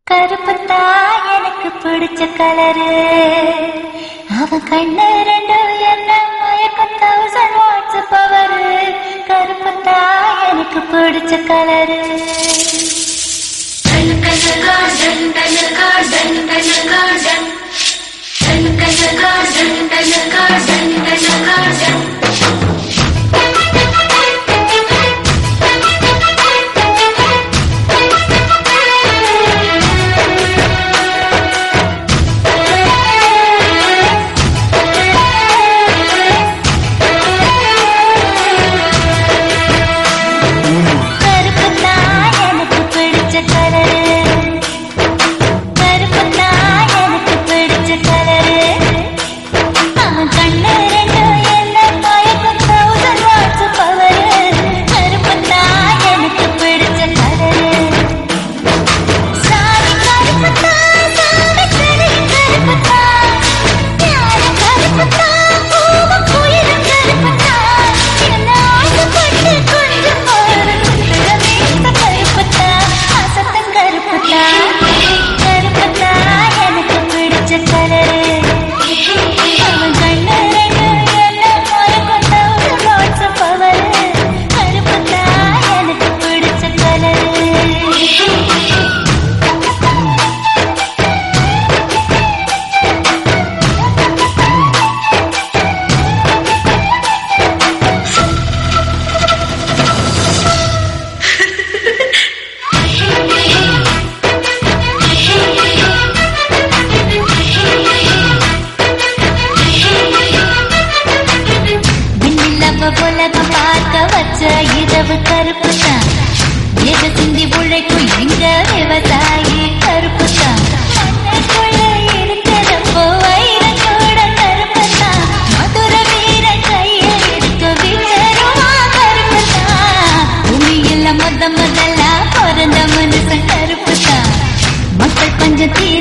கருப்புத்தா எனக்கு பிடிச்ச கலரு அவன் கண்ணு ரெண்டு என்ன மயக்கம் தௌசண்ட் வாட்ஸ் பவரு கருப்புத்தா எனக்கு பிடிச்ச கலரு கருப்புத்தா எனக்கு பிடிச்ச கலரு கருப்புத்தா எனக்கு பிடிச்ச கலரு அவன் கண்ணு ரெண்டு என்ன மயக்கம் தௌசண்ட் வாட்ஸ் பவரு கருப்புத்தா எனக்கு பிடிச்ச கலரு சாமி கருப்புத்தா சாமி கிளி கருப்புத்தா யாரு கருப்புத்தா பூவும் குயிலும் கருப்புத்தா என்ன ஆசைப்பட்டு கொஞ்சம் பாரு குதிரமேத்த கருப்புத்தா அசத்தன் கருப்புத்தா கருப்புத்தா எனக்கு பிடிச்ச கலரு அவன் கண்ணு ரெண்டு என்ன மயக்கம் தௌசண்ட் வாட்ஸ் பவரு கருப்புத்தா எனக்கு பிடிச்ச கலரு விண்ணிலவ உலகம் பார்க்க வச்ச இரவு கருப்பு தான் எத சிந்தி உழைக்கும் எங்க விவசாயி கருப்பு தான் மண்ணுக்குள்ள இருக்கிறப்போ வைரம் கூட கருப்பு தான் மதுர வீர கையில் எடுக்க விச்சருவா கருப்பு தான் பூமியில முத முதல்ல பிறந்த மனுஷன் கருப்பு தான் மக்கள் கொஞ்சம் தீர